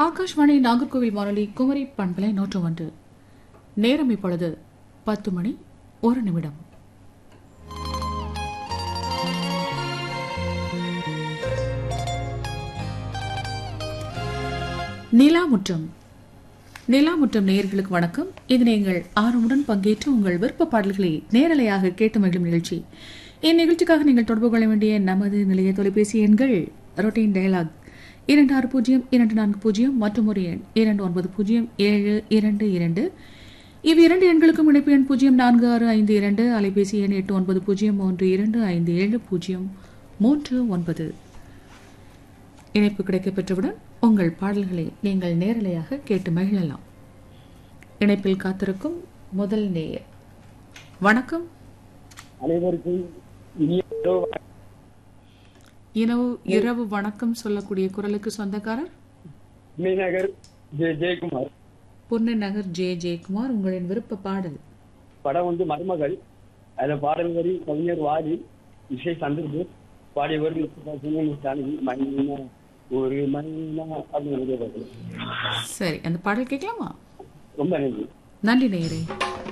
ஆகாஷ்வாணி நாகர்கோவில் வானொலி குமரி பண்பலை நூற்று ஒன்று நேரம் இப்பொழுது பத்து மணி ஒரு நிமிடம் நிலாமுற்றம் நிலாமுற்றம் நேயர்களுக்கு வணக்கம் இது நீங்கள் ஆர்வமுடன் பங்கேற்று உங்கள் விருப்ப பாடல்களை நேரலையாக கேட்டு மகிழும் நிகழ்ச்சி இந்நிகழ்ச்சிக்காக நீங்கள் தொடர்பு கொள்ள வேண்டிய நமது நிலைய தொலைபேசி எண்கள் ரொட்டீன் டயலாக் இரண்டு ஆறு பூஜ்ஜியம் இரண்டு நான்கு பூஜ்ஜியம் மற்றும் ஒரு எண் இரண்டு ஒன்பது பூஜ்ஜியம் ஏழு இரண்டு இரண்டு இவ் இரண்டு எண்களுக்கும் இணைப்பு எண் பூஜ்ஜியம் நான்கு ஆறு ஐந்து இரண்டு அலைபேசி எண் எட்டு ஒன்பது பூஜ்ஜியம் மூன்று இரண்டு ஐந்து ஏழு பூஜ்ஜியம் மூன்று ஒன்பது இணைப்பு கிடைக்கப் பெற்றவுடன் உங்கள் பாடல்களை நீங்கள் நேரலையாக கேட்டு மகிழலாம் இணைப்பில் காத்திருக்கும் முதல் நேயர் வணக்கம் அனைவருக்கும் இனிய இரவு வணக்கம். இரவு இரவு வணக்கம் சொல்லக்கூடிய குரலுக்கு சொந்தக்காரர் விநாயகர் ஜெய ஜெயக்குமார் பொன்னை நகர் ஜே ஜெயக்குமார் உங்களின் விருப்ப பாடல் படம் வந்து மருமகள் அதுல பாடல் வரி கவிஞர் வாலி இசை சந்திரபோஸ் பாடியவர் ஜானகி மைனா ஒரு மைனா அப்படிங்கிறது பாடல். சரி அந்த பாடல் கேட்கலாமா ரொம்ப நன்றி நன்றி நேயரே